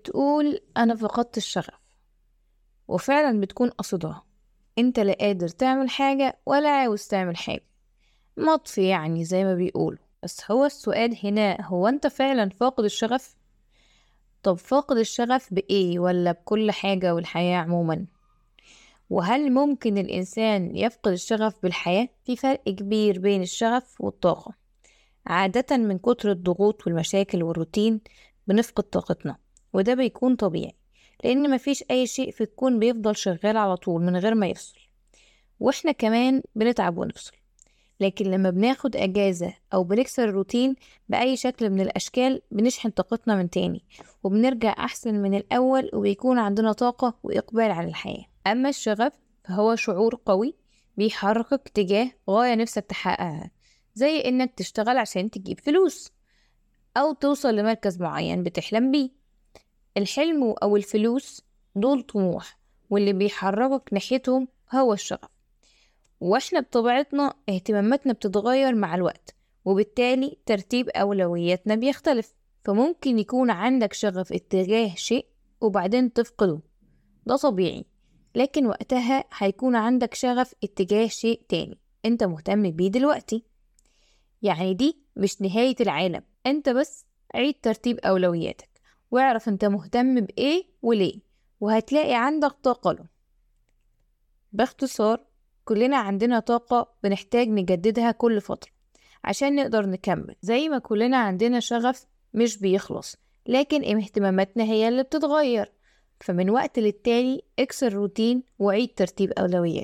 بتقول أنا فقدت الشغف وفعلا بتكون قصدها انت لا قادر تعمل حاجة ولا عاوز تعمل حاجة مطفي يعني زي ما بيقولوا بس هو السؤال هنا هو انت فعلا فاقد الشغف طب فاقد الشغف بإيه ولا بكل حاجة والحياة عموما وهل ممكن الإنسان يفقد الشغف بالحياة في فرق كبير بين الشغف والطاقة عادة من كتر الضغوط والمشاكل والروتين بنفقد طاقتنا وده بيكون طبيعي لأن مفيش أي شيء في الكون بيفضل شغال على طول من غير ما يفصل وإحنا كمان بنتعب ونفصل لكن لما بناخد أجازة أو بنكسر الروتين بأي شكل من الأشكال بنشحن طاقتنا من تاني وبنرجع أحسن من الأول وبيكون عندنا طاقة وإقبال على الحياة أما الشغف فهو شعور قوي بيحركك تجاه غاية نفسك تحققها زي إنك تشتغل عشان تجيب فلوس أو توصل لمركز معين بتحلم بيه الحلم أو الفلوس دول طموح واللي بيحركك ناحيتهم هو الشغف واحنا بطبيعتنا اهتماماتنا بتتغير مع الوقت وبالتالي ترتيب أولوياتنا بيختلف فممكن يكون عندك شغف اتجاه شيء وبعدين تفقده ده طبيعي لكن وقتها هيكون عندك شغف اتجاه شيء تاني انت مهتم بيه دلوقتي يعني دي مش نهاية العالم انت بس عيد ترتيب أولوياتك واعرف انت مهتم بإيه وليه وهتلاقي عندك طاقة له باختصار كلنا عندنا طاقة بنحتاج نجددها كل فترة عشان نقدر نكمل زي ما كلنا عندنا شغف مش بيخلص لكن اهتماماتنا هي اللي بتتغير فمن وقت للتاني اكسر روتين وعيد ترتيب أولويات